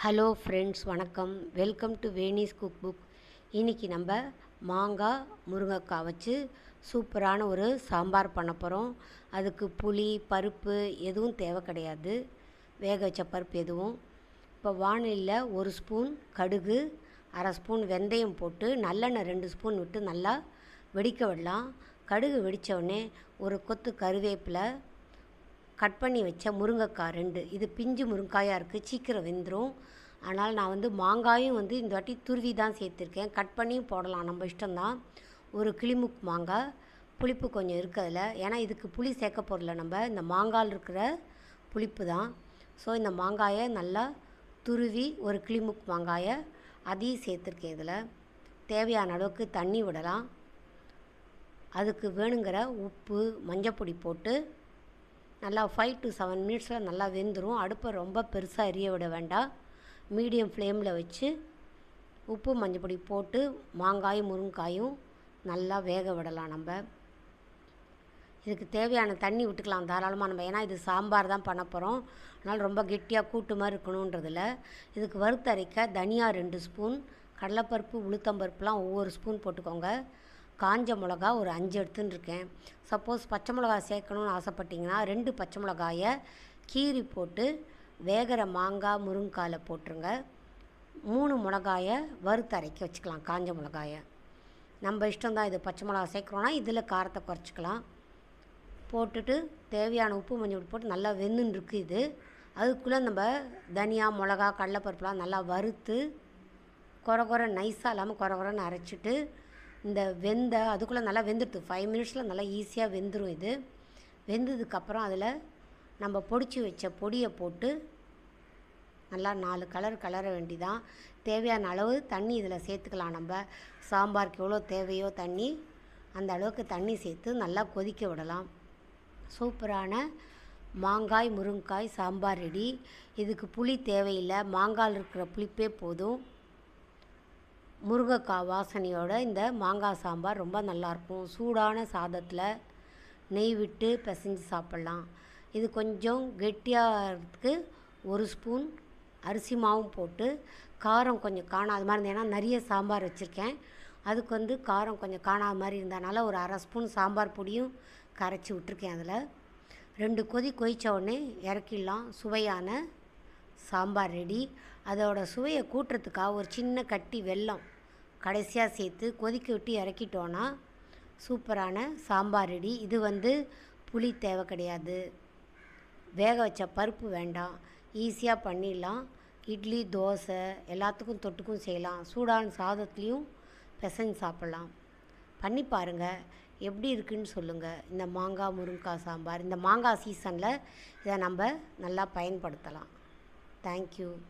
hello friends வணக்கம் welcome to Veni's cook book இன்றைக்கி நம்ம மாங்காய் முருங்கைக்காய் வச்சு சூப்பரான ஒரு சாம்பார் பண்ண போகிறோம் அதுக்கு புளி பருப்பு எதுவும் தேவை கிடையாது வேக வச்ச பருப்பு எதுவும் இப்போ வானிலையில் ஒரு ஸ்பூன் கடுகு அரை ஸ்பூன் வெந்தயம் போட்டு நல்லெண்ணெய் ரெண்டு ஸ்பூன் விட்டு நல்லா வெடிக்க விடலாம் கடுகு வெடித்த உடனே ஒரு கொத்து கருவேப்பிலை கட் பண்ணி வச்ச முருங்கைக்காய் ரெண்டு இது பிஞ்சு முருங்காயாக இருக்குது சீக்கிரம் வெந்துடும் அதனால் நான் வந்து மாங்காயும் வந்து இந்த வாட்டி துருவி தான் சேர்த்துருக்கேன் கட் பண்ணியும் போடலாம் நம்ம இஷ்டம்தான் ஒரு கிளிமுக் மாங்காய் புளிப்பு கொஞ்சம் இருக்குது அதில் ஏன்னா இதுக்கு புளி சேர்க்க போடல நம்ம இந்த மாங்காயில் இருக்கிற புளிப்பு தான் ஸோ இந்த மாங்காயை நல்லா துருவி ஒரு கிளிமுக் மாங்காயை அதையும் சேர்த்துருக்கேன் இதில் தேவையான அளவுக்கு தண்ணி விடலாம் அதுக்கு வேணுங்கிற உப்பு மஞ்சப்பொடி போட்டு நல்லா ஃபைவ் டு செவன் மினிட்ஸில் நல்லா வெந்துடும் அடுப்பை ரொம்ப பெருசாக எரிய விட வேண்டாம் மீடியம் ஃப்ளேமில் வச்சு உப்பு மஞ்சப்பொடி போட்டு மாங்காயும் முருங்காயும் நல்லா வேக விடலாம் நம்ம இதுக்கு தேவையான தண்ணி விட்டுக்கலாம் தாராளமாக நம்ம ஏன்னா இது சாம்பார் தான் பண்ண போகிறோம் அதனால் ரொம்ப கெட்டியாக கூட்டு மாதிரி இருக்கணுன்றதில் இதுக்கு வறுத்தரைக்க தனியா ரெண்டு ஸ்பூன் கடலைப்பருப்பு உளுத்தம்பருப்புலாம் ஒவ்வொரு ஸ்பூன் போட்டுக்கோங்க காஞ்ச மிளகா ஒரு அஞ்சு எடுத்துன்னு இருக்கேன் சப்போஸ் பச்சை மிளகா சேர்க்கணுன்னு ஆசைப்பட்டிங்கன்னா ரெண்டு பச்சை மிளகாயை கீறி போட்டு வேகிற மாங்காய் முருங்காயில் போட்டுருங்க மூணு மிளகாயை வறுத்து அரைக்க வச்சுக்கலாம் காஞ்ச மிளகாயை நம்ம இஷ்டம் தான் இது பச்சை மிளகா சேர்க்குறோன்னா இதில் காரத்தை குறைச்சிக்கலாம் போட்டுட்டு தேவையான உப்பு மஞ்சள் போட்டு நல்லா வெந்துன்னு இருக்குது இது அதுக்குள்ளே நம்ம தனியா மிளகா கடலைப்பருப்புலாம் நல்லா வறுத்து குறை குறை நைஸாக இல்லாமல் குறை குறைன்னு அரைச்சிட்டு இந்த வெந்த அதுக்குள்ளே நல்லா வெந்துடுது ஃபைவ் மினிட்ஸில் நல்லா ஈஸியாக வெந்துடும் இது வெந்ததுக்கப்புறம் அதில் நம்ம பொடிச்சு வச்ச பொடியை போட்டு நல்லா நாலு கலர் கலர வேண்டிதான் தேவையான அளவு தண்ணி இதில் சேர்த்துக்கலாம் நம்ம சாம்பாருக்கு எவ்வளோ தேவையோ தண்ணி அந்த அளவுக்கு தண்ணி சேர்த்து நல்லா கொதிக்க விடலாம் சூப்பரான மாங்காய் முருங்காய் சாம்பார் ரெடி இதுக்கு புளி தேவையில்லை மாங்காயில் இருக்கிற புளிப்பே போதும் முருங்கைக்காய் வாசனையோட இந்த மாங்காய் சாம்பார் ரொம்ப நல்லாயிருக்கும் சூடான சாதத்தில் நெய் விட்டு பிசைஞ்சு சாப்பிட்லாம் இது கொஞ்சம் கெட்டியாகிறதுக்கு ஒரு ஸ்பூன் அரிசி மாவும் போட்டு காரம் கொஞ்சம் காணாத மாதிரி இருந்தது ஏன்னா நிறைய சாம்பார் வச்சுருக்கேன் அதுக்கு வந்து காரம் கொஞ்சம் காணாத மாதிரி இருந்ததுனால ஒரு அரை ஸ்பூன் சாம்பார் பொடியும் கரைச்சி விட்ருக்கேன் அதில் ரெண்டு கொதி கொதித்த உடனே இறக்கிடலாம் சுவையான சாம்பார் ரெடி அதோட சுவையை கூட்டுறதுக்காக ஒரு சின்ன கட்டி வெல்லம் கடைசியாக சேர்த்து கொதிக்க விட்டு இறக்கிட்டோன்னா சூப்பரான சாம்பார் ரெடி இது வந்து புளி தேவை கிடையாது வேக வச்ச பருப்பு வேண்டாம் ஈஸியாக பண்ணிடலாம் இட்லி தோசை எல்லாத்துக்கும் தொட்டுக்கும் செய்யலாம் சூடான சாதத்துலேயும் பிசைஞ்சு சாப்பிட்லாம் பண்ணி பாருங்கள் எப்படி இருக்குன்னு சொல்லுங்கள் இந்த மாங்காய் முருங்காய் சாம்பார் இந்த மாங்காய் சீசனில் இதை நம்ம நல்லா பயன்படுத்தலாம் தேங்க்யூ